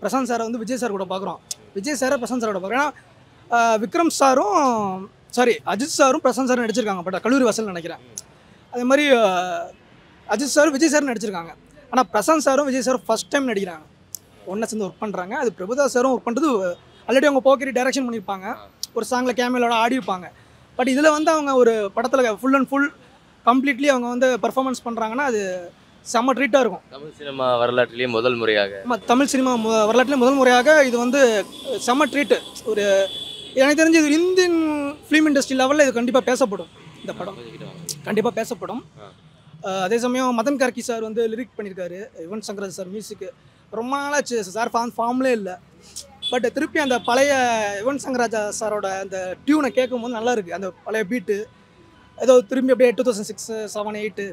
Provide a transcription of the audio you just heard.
பிரசாந்த் சாரை வந்து விஜய் சார் கூட பார்க்குறோம் விஜய் சாரை பிரசாந்த் சாரோட பார்க்குறோம் ஏன்னா ஆஹ் விக்ரம் சாரும் சாரி அஜித் சாரும் பிரசாந்த் சாரும் நடிச்சிருக்காங்க பட் கல்லூரி வாசல் நினைக்கிறேன் அதே மாதிரி ஆஹ் அஜித் சாரும் விஜய் சாரும் நடிச்சிருக்காங்க ஆனால் பிரசாந்த் சாரும் விஜய் சாரும் ஃபஸ்ட் டைம் நடிக்கிறாங்க ஒன்றா சேர்ந்து ஒர்க் பண்ணுறாங்க அது பிரபுதாஸ் சாரும் ஒர்க் பண்ணுறது ஆல்ரெடி அவங்க போக்கரி டைரக்ஷன் பண்ணியிருப்பாங்க ஒரு சாங்கில் கேமராவோட ஆடியிருப்பாங்க பட் இதில் வந்து அவங்க ஒரு படத்தில் ஃபுல் அண்ட் ஃபுல் கம்ப்ளீட்லி அவங்க வந்து பர்ஃபார்மன்ஸ் பண்ணுறாங்கன்னா அது செம்ம ட்ரீட்டாக இருக்கும் தமிழ் சினிமா வரலாற்றிலேயே முதல் முறையாக நம்ம தமிழ் சினிமா மு- வரலாற்றிலே முதல் முறையாக இது வந்து செம்ம ட்ரீட்டு ஒரு எனக்கு தெரிஞ்சு இது இந்தியன் ஃபிலிம் இண்டஸ்ட்ரி லெவலில் இது கண்டிப்பாக பேசப்படும் இந்த படம் கண்டிப்பாக பேசப்படும் ஆ. அஹ் அதே சமயம் மதன் கார்கி சார் வந்து லிரிக் பண்ணியிருக்காரு யுவன் சங்கர் சார் மியூசிக்கு ரொம்ப நாளாச்சு சார் ஃபார்ம் ஃபார்ம்லே இல்லை பட் திருப்பி அந்த பழைய யுவன் சங்கராஜா சாரோட அந்த டியூனை கேட்கும்போது நல்லா இருக்குது அந்த பழைய பீட்டு ஏதோ திரும்பி அப்படியே two thousand six seven eight